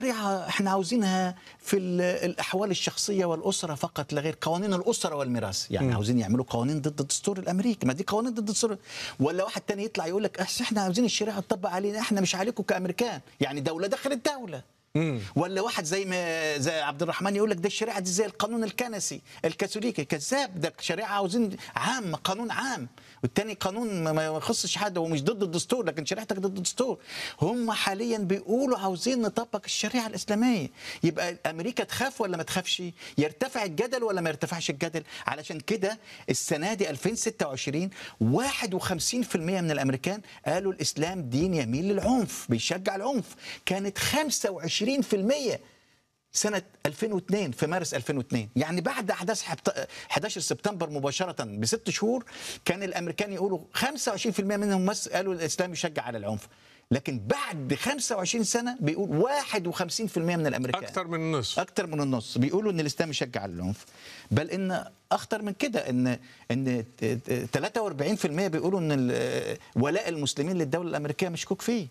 الشريعة احنا عاوزينها في ال- الأحوال الشخصية والأسرة فقط لا غير قوانين الأسرة والميراث يعني م. عاوزين يعملوا قوانين ضد الدستور الأمريكي ما دي قوانين ضد الدستور ولا واحد تاني يطلع يقول لك أحس احنا عاوزين الشريعة تطبق علينا احنا مش عليكم كأمريكان يعني دولة دخلت دولة ولا واحد زي ما زي عبد الرحمن يقول لك ده الشريعه دي زي القانون الكنسي الكاثوليكي كذاب ده شريعه عاوزين عام قانون عام والتاني قانون ما- ما يخصش حد هو مش ضد الدستور لكن شريعتك ضد الدستور هم حاليا بيقولوا عاوزين نطبق الشريعه الاسلاميه يبقى امريكا تخاف ولا ما تخافش يرتفع الجدل ولا ما يرتفعش الجدل علشان كده السنه دي 2026 51% من الامريكان قالوا الاسلام دين يميل للعنف بيشجع العنف كانت 25% سنة 2002 في مارس 2002 يعني بعد أحداث حبت- 11 سبتمبر مباشرة بست شهور كان الأمريكان يقولوا 25% منهم بس قالوا الإسلام يشجع على العنف لكن بعد 25 سنة بيقول 51% من الأمريكان اكثر من النصف اكتر من النص بيقولوا ان الاسلام يشجع على العنف بل ان اخطر من كده ان ان 43% بيقولوا ان ال- ولاء المسلمين للدوله الامريكيه مشكوك فيه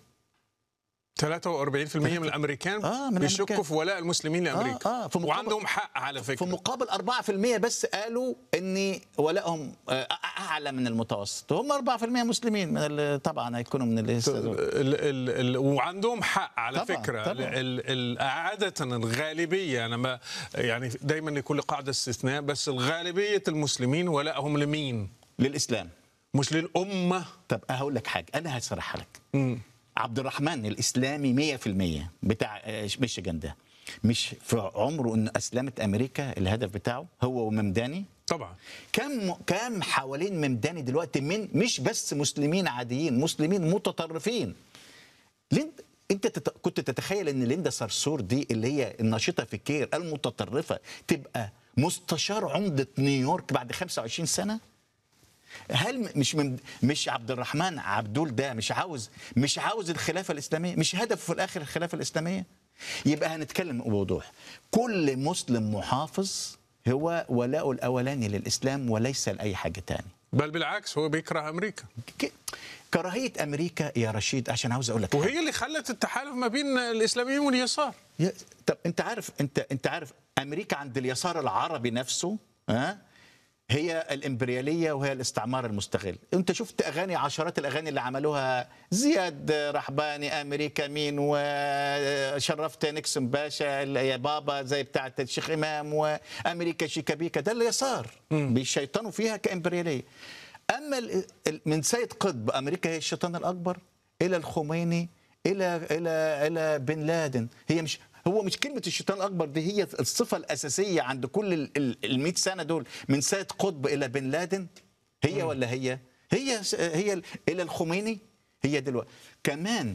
43% من الامريكان آه، من بيشكوا الأمريكان. في ولاء المسلمين لامريكا آه، في مقابل- وعندهم حق على في فكره مقابل 4% بس قالوا ان ولائهم آه، اعلى من المتوسط هم 4% مسلمين من ال- طبعا هيكونوا من ال- ال ال ال وعندهم حق على طبعاً، فكره طبعاً. ال ال عاده الغالبيه انا ما يعني دايما لكل قاعده استثناء بس الغالبيه المسلمين ولائهم لمين؟ للاسلام مش للامه طب هقول لك حاجه انا هشرحها لك عبد الرحمن الاسلامي 100% بتاع آه، ميشيغان ده مش في عمره ان اسلمت امريكا الهدف بتاعه هو وممداني طبعا كم كم حوالين ممداني دلوقتي من مش بس مسلمين عاديين مسلمين متطرفين ليند انت تت... كنت تتخيل ان ليندا صرصور دي اللي هي الناشطه في كير المتطرفه تبقى مستشار عمده نيويورك بعد 25 سنه هل م- مش من مش عبد الرحمن عبدول ده مش عاوز مش عاوز الخلافه الاسلاميه مش هدفه في الاخر الخلافه الاسلاميه يبقى هنتكلم بوضوح كل مسلم محافظ هو ولاؤه الاولاني للاسلام وليس لاي حاجه تاني بل بالعكس هو بيكره امريكا ك- كراهيه امريكا يا رشيد عشان عاوز اقول لك حاجة. وهي اللي خلت التحالف ما بين الاسلاميين واليسار يا- طب انت عارف انت انت عارف امريكا عند اليسار العربي نفسه ها هي الامبرياليه وهي الاستعمار المستغل انت شفت اغاني عشرات الاغاني اللي عملوها زياد رحباني امريكا مين وشرفت نيكسون باشا يا بابا زي بتاعه الشيخ امام وامريكا شيكابيكا ده اليسار بيشيطنوا فيها كامبرياليه اما ال- ال- من سيد قطب امريكا هي الشيطان الاكبر الى الخميني الى الى الى بن لادن هي مش هو مش كلمه الشيطان الاكبر دي هي الصفه الاساسيه عند كل ال 100 سنه دول من سيد قطب الى بن لادن هي ولا هي هي هي ال- الى الخميني هي دلوقتي كمان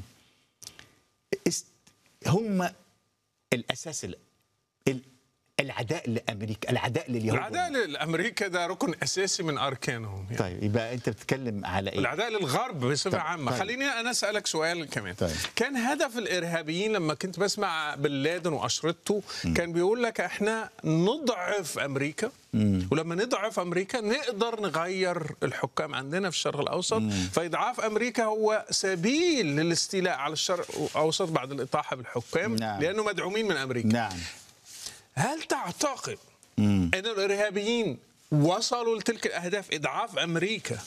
است- هم الاساس ال- ال- العداء لامريكا العداء لليهود العداء لامريكا ده ركن اساسي من اركانهم يعني. طيب يبقى انت بتتكلم على ايه العداء للغرب بصفه طيب، عامه طيب. خليني انا اسالك سؤال كمان طيب. كان هدف الارهابيين لما كنت بسمع بن لادن واشرطته كان بيقول لك احنا نضعف امريكا ولما نضعف امريكا نقدر نغير الحكام عندنا في الشرق الاوسط فاضعاف امريكا هو سبيل للاستيلاء على الشرق الاوسط بعد الاطاحه بالحكام نعم. لانه مدعومين من امريكا نعم هل تعتقد ان الارهابيين وصلوا لتلك الاهداف اضعاف امريكا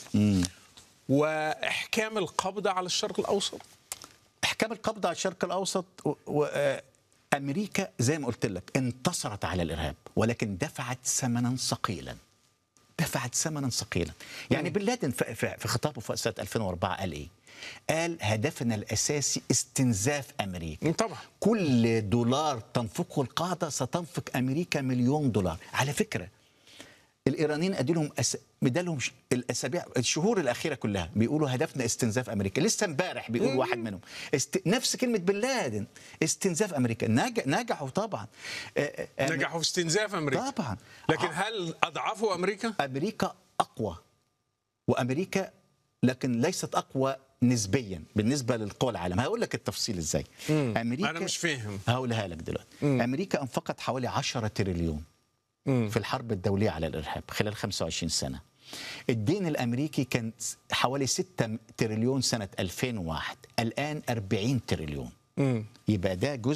واحكام القبض على الشرق الاوسط احكام القبض على الشرق الاوسط و... و... آه، امريكا زي ما قلت لك انتصرت على الارهاب ولكن دفعت ثمنا ثقيلا دفعت ثمنا ثقيلا يعني بن لادن في, في في خطابه في سنه 2004 قال ايه قال هدفنا الاساسي استنزاف امريكا طبعا كل دولار تنفقه القاعده ستنفق امريكا مليون دولار على فكره الايرانيين اديلهم أس... مدالهم ش- الاسابيع الشهور الاخيره كلها بيقولوا هدفنا استنزاف امريكا لسه امبارح بيقول واحد منهم است... نفس كلمه بن لادن استنزاف امريكا نج... نجحوا طبعا آه، آه، نجحوا في استنزاف امريكا طبعا لكن آه، هل اضعفوا امريكا امريكا اقوى وامريكا لكن ليست اقوى نسبيا بالنسبه للقوى العالم هقول لك التفصيل ازاي امريكا انا مش فاهم هقولها لك دلوقتي امريكا انفقت حوالي 10 تريليون في الحرب الدوليه على الارهاب خلال 25 سنه الدين الامريكي كان حوالي 6 تريليون سنه 2001 الان 40 تريليون يبقى ده جزء